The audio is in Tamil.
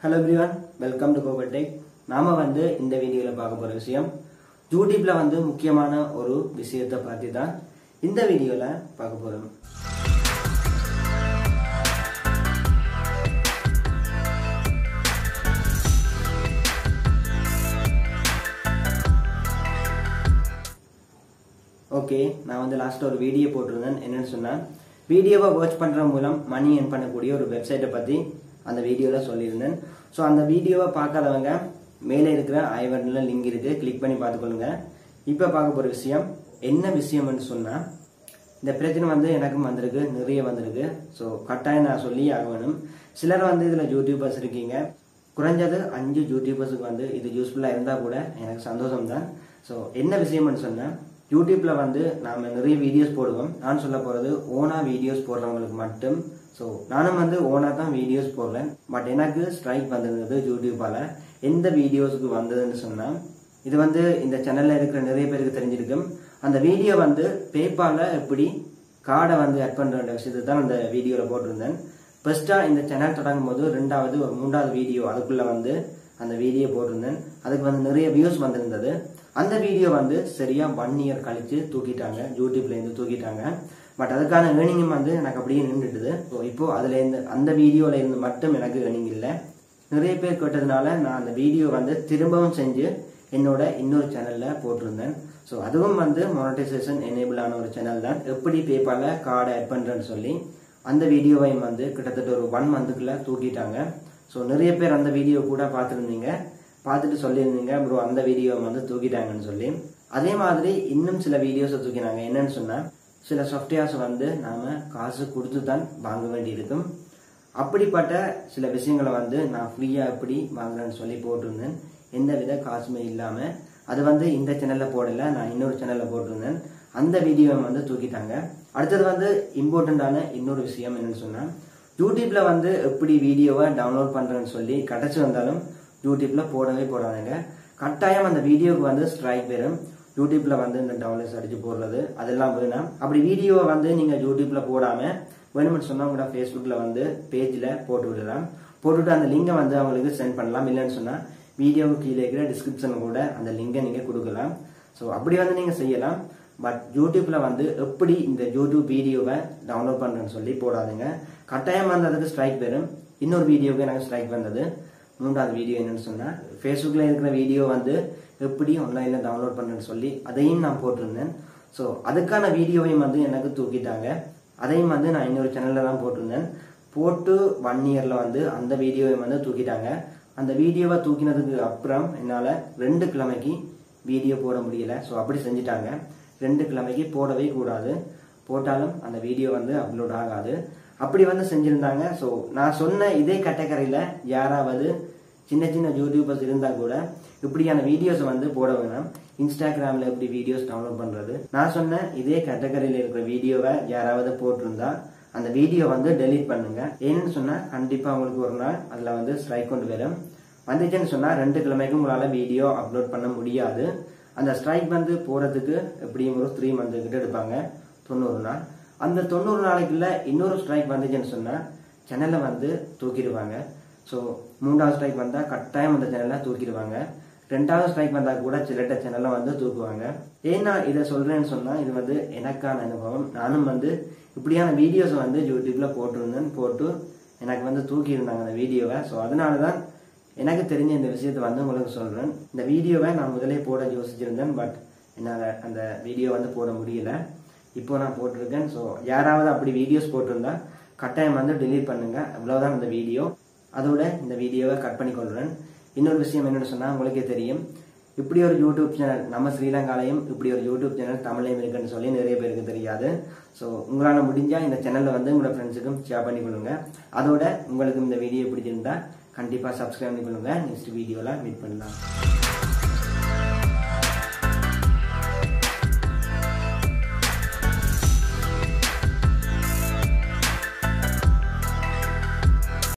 hello everyone welcome to Gopher tech நாம வந்து இந்த வீடியோவில் பார்க்க போகிற விஷயம் யூடியூப்ல வந்து முக்கியமான ஒரு விஷயத்தை பற்றி தான் இந்த வீடியோவில் பார்க்க போகிறோம் ஓகே நான் வந்து லாஸ்ட் ஒரு வீடியோ போட்டிருந்தேன் என்னன்னு சொன்னா வீடியோவை வாட்ச் பண்ற மூலம் மணி எர்ன் பண்ணக்கூடிய ஒரு வெப்சைட்டை பத்தி அந்த வீடியோல சொல்லியிருந்தேன் ஸோ அந்த வீடியோவை பார்க்காதவங்க மேலே இருக்கிற ஐவர்னில் லிங்க் இருக்கு கிளிக் பண்ணி பார்த்துக்கொள்ளுங்க இப்போ பார்க்க போற விஷயம் என்ன விஷயம்னு சொன்னா இந்த பிரச்சனை வந்து எனக்கும் வந்திருக்கு நிறைய வந்திருக்கு ஸோ கட்டாயம் நான் சொல்லி ஆக வேணும் சிலர் வந்து இதில் யூடியூபர்ஸ் இருக்கீங்க குறைஞ்சது அஞ்சு யூடியூபர்ஸுக்கு வந்து இது யூஸ்ஃபுல்லாக இருந்தால் கூட எனக்கு சந்தோஷம் தான் ஸோ என்ன விஷயம்னு சொன்னேன் யூடியூப்ல வந்து நாம நிறைய வீடியோஸ் போடுவோம் நான் சொல்ல போறது ஓனா வீடியோஸ் போடுறவங்களுக்கு மட்டும் ஸோ நானும் வந்து ஓனா தான் வீடியோஸ் போடுறேன் பட் எனக்கு ஸ்ட்ரைக் வந்திருந்தது யூடியூப்பால எந்த வீடியோஸுக்கு வந்ததுன்னு சொன்னா இது வந்து இந்த சேனல்ல இருக்கிற நிறைய பேருக்கு தெரிஞ்சிருக்கும் அந்த வீடியோ வந்து பேப்பால எப்படி கார்டை வந்து ஆட் பண்ற விஷயத்தை தான் அந்த வீடியோல போட்டிருந்தேன் ஃபர்ஸ்டா இந்த சேனல் தொடங்கும் போது ரெண்டாவது ஒரு மூன்றாவது வீடியோ அதுக்குள்ள வந்து அந்த வீடியோ போட்டிருந்தேன் அதுக்கு வந்து நிறைய வியூஸ் வந்திருந்தது அந்த வீடியோ வந்து சரியா ஒன் இயர் கழிச்சு தூக்கிட்டாங்க யூடியூப்ல இருந்து தூக்கிட்டாங்க பட் அதுக்கான ஏர்னிங்கும் வந்து எனக்கு அப்படியே நின்றுட்டுது ஸோ இப்போ அதுல இருந்து அந்த வீடியோல இருந்து மட்டும் எனக்கு ஏர்னிங் இல்லை நிறைய பேர் கேட்டதுனால நான் அந்த வீடியோ வந்து திரும்பவும் செஞ்சு என்னோட இன்னொரு சேனல்ல போட்டிருந்தேன் ஸோ அதுவும் வந்து மானிட்டைசேஷன் எனேபிள் ஆன ஒரு சேனல் தான் எப்படி பேப்பால கார்டை ஆட் பண்றேன்னு சொல்லி அந்த வீடியோவையும் வந்து கிட்டத்தட்ட ஒரு ஒன் மந்த்துக்குள்ள தூக்கிட்டாங்க ஸோ நிறைய பேர் அந்த வீடியோ கூட பார்த்துருந்தீங்க பார்த்துட்டு சொல்லியிருந்தீங்க ப்ரோ அந்த வீடியோவை வந்து தூக்கிட்டாங்கன்னு சொல்லி அதே மாதிரி இன்னும் சில வீடியோஸை தூக்கினாங்க என்னன்னு சொன்னா சில சாஃப்ட்வேர்ஸ் வந்து நாம காசு கொடுத்து தான் வாங்க வேண்டியிருக்கும் அப்படிப்பட்ட சில விஷயங்களை வந்து நான் ஃப்ரீயா எப்படி வாங்குறேன்னு சொல்லி போட்டிருந்தேன் எந்த வித காசுமே இல்லாம அது வந்து இந்த சேனல்ல போடல நான் இன்னொரு சேனல்ல போட்டிருந்தேன் அந்த வீடியோவை வந்து தூக்கிட்டாங்க அடுத்தது வந்து இம்பார்ட்டண்டான இன்னொரு விஷயம் என்னன்னு சொன்னா யூடியூப்ல வந்து எப்படி வீடியோவை டவுன்லோட் பண்றேன்னு சொல்லி கிடைச்சு வந்தாலும் யூடியூப்ல போடவே போடாதுங்க கட்டாயம் அந்த வீடியோக்கு வந்து ஸ்ட்ரைக் வரும் யூடியூப்ல வந்து இந்த டவுன்லோட்ஸ் அடிச்சு போடுறது அதெல்லாம் வேணாம் அப்படி வீடியோவை வந்து நீங்க யூடியூப்ல போடாம வேணும்னு சொன்னா உங்களோட ஃபேஸ்புக்ல வந்து பேஜ்ல போட்டு விடலாம் போட்டுட்டு அந்த லிங்கை வந்து அவங்களுக்கு சென்ட் பண்ணலாம் இல்லைன்னு சொன்னா வீடியோவுக்கு கீழே இருக்கிற டிஸ்கிரிப்ஷன் கூட அந்த லிங்கை நீங்க கொடுக்கலாம் ஸோ அப்படி வந்து நீங்க செய்யலாம் பட் யூடியூப்ல வந்து எப்படி இந்த யூடியூப் வீடியோவை டவுன்லோட் பண்றேன்னு சொல்லி போடாதுங்க கட்டாயம் வந்து அதுக்கு ஸ்ட்ரைக் வரும் இன்னொரு வீடியோவுக்கு எனக்கு ஸ்ட்ரைக் வந்தது மூன்றாவது வீடியோ என்னன்னு சொன்னா ஃபேஸ்புக்ல இருக்கிற வீடியோ வந்து எப்படி ஆன்லைன்ல டவுன்லோட் பண்றேன்னு சொல்லி அதையும் நான் போட்டிருந்தேன் ஸோ அதுக்கான வீடியோவையும் வந்து எனக்கு தூக்கிட்டாங்க அதையும் வந்து நான் இன்னொரு சேனல்ல தான் போட்டிருந்தேன் போட்டு ஒன் இயர்ல வந்து அந்த வீடியோவையும் வந்து தூக்கிட்டாங்க அந்த வீடியோவை தூக்கினதுக்கு அப்புறம் என்னால ரெண்டு கிழமைக்கு வீடியோ போட முடியல ஸோ அப்படி செஞ்சுட்டாங்க ரெண்டு கிழமைக்கு போடவே கூடாது போட்டாலும் அந்த வீடியோ வந்து அப்லோட் ஆகாது அப்படி வந்து செஞ்சிருந்தாங்க ஸோ நான் சொன்ன இதே கேட்டகரியில யாராவது சின்ன சின்ன யூடியூபர்ஸ் இருந்தா கூட இப்படியான வீடியோஸ் வந்து போட வேணாம் இன்ஸ்டாகிராம்ல எப்படி வீடியோஸ் டவுன்லோட் பண்றது நான் சொன்ன இதே கேட்டகரியில இருக்கிற வீடியோவை யாராவது போட்டிருந்தா அந்த வீடியோ வந்து டெலீட் பண்ணுங்க ஏன்னு சொன்னா கண்டிப்பா உங்களுக்கு ஒரு நாள் அதுல வந்து ஸ்ட்ரைக் கொண்டு வரும் வந்துச்சுன்னு சொன்னா ரெண்டு கிழமைக்கு உங்களால வீடியோ அப்லோட் பண்ண முடியாது அந்த ஸ்ட்ரைக் வந்து போறதுக்கு எப்படியும் ஒரு த்ரீ மந்த் கிட்ட எடுப்பாங்க தொண்ணூறு நாள் அந்த தொண்ணூறு நாளைக்குள்ள இன்னொரு ஸ்ட்ரைக் வந்துச்சுன்னு சொன்னா சேனலை வந்து தூக்கிடுவாங்க ஸோ மூன்றாவது ஸ்ட்ரைக் வந்தா கட்டாயம் அந்த சேனலை தூக்கிடுவாங்க ரெண்டாவது ஸ்ட்ரைக் வந்தா கூட சிலட்ட சேனலை வந்து தூக்குவாங்க ஏன்னா இதை சொல்றேன்னு சொன்னா இது வந்து எனக்கான அனுபவம் நானும் வந்து இப்படியான வீடியோஸ் வந்து யூடியூப்ல போட்டிருந்தேன் போட்டு எனக்கு வந்து தூக்கி இருந்தாங்க அந்த வீடியோவை ஸோ அதனால தான் எனக்கு தெரிஞ்ச இந்த விஷயத்தை வந்து உங்களுக்கு சொல்றேன் இந்த வீடியோவை நான் முதலே போட யோசிச்சிருந்தேன் பட் என்னால் அந்த வீடியோ வந்து போட முடியல இப்போ நான் போட்டிருக்கேன் ஸோ யாராவது அப்படி வீடியோஸ் போட்டிருந்தா கட்டாயம் வந்து delete பண்ணுங்க அவ்வளவுதான் இந்த வீடியோ அதோட இந்த வீடியோவை கட் பண்ணி கொள்றேன் இன்னொரு விஷயம் என்னன்னு சொன்னா உங்களுக்கே தெரியும் இப்படி ஒரு யூடியூப் சேனல் நம்ம ஸ்ரீலங்காலையும் இப்படி ஒரு யூடியூப் சேனல் தமிழையும் இருக்குன்னு சொல்லி நிறைய பேருக்கு தெரியாது ஸோ உங்களால் முடிஞ்சா இந்த சேனலை வந்து உங்களோட ஃப்ரெண்ட்ஸுக்கும் ஷேர் பண்ணி கொள்ளுங்க அதோட உங்களுக்கு இந்த வீடியோ பிடிச்சிருந்தா கண்டிப்பாக சப்ஸ்கிரைப் பண்ணி கொள்ளுங்க நெக்ஸ்ட் வீடியோவில் மீட் பண்ணலாம்